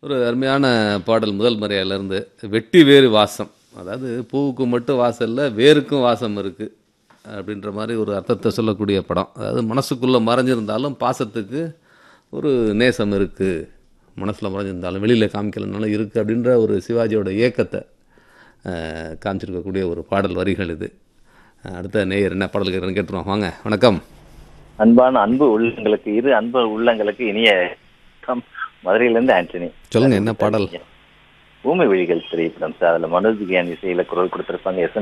ஒரு அருமையான பாடல் முதல் மரியாதையிலேருந்து வெட்டி வேறு வாசம் அதாவது பூவுக்கு மட்டும் வாசம் இல்லை வேருக்கும் வாசம் இருக்குது அப்படின்ற மாதிரி ஒரு அர்த்தத்தை சொல்லக்கூடிய படம் அதாவது மனசுக்குள்ளே மறைஞ்சிருந்தாலும் பாசத்துக்கு ஒரு நேசம் இருக்குது மனசில் மறைஞ்சிருந்தாலும் வெளியில் காமிக்கலனாலும் இருக்குது அப்படின்ற ஒரு சிவாஜியோட இயக்கத்தை அஹ், காமிச்சிருக்கக்கூடிய ஒரு பாடல் வரிகள் இது அஹ், அடுத்த நேயர் என்ன பாடல் கேட்குறேன்னு கேட்டுருவோம் வாங்க வணக்கம் அன்பான அன்பு உள்ளங்களுக்கு இரு அன்பு உள்ளங்களுக்கு இனிய வணக்கம். மதுரையிலிருந்து ஆண்டனி சொல்லுங்க என்ன பாடல் ஊமை விழிகள் திரைப்படம் சார் அதுல மனோஜ் கியான் இசையில குரல் கொடுத்திருப்பாங்க எஸ்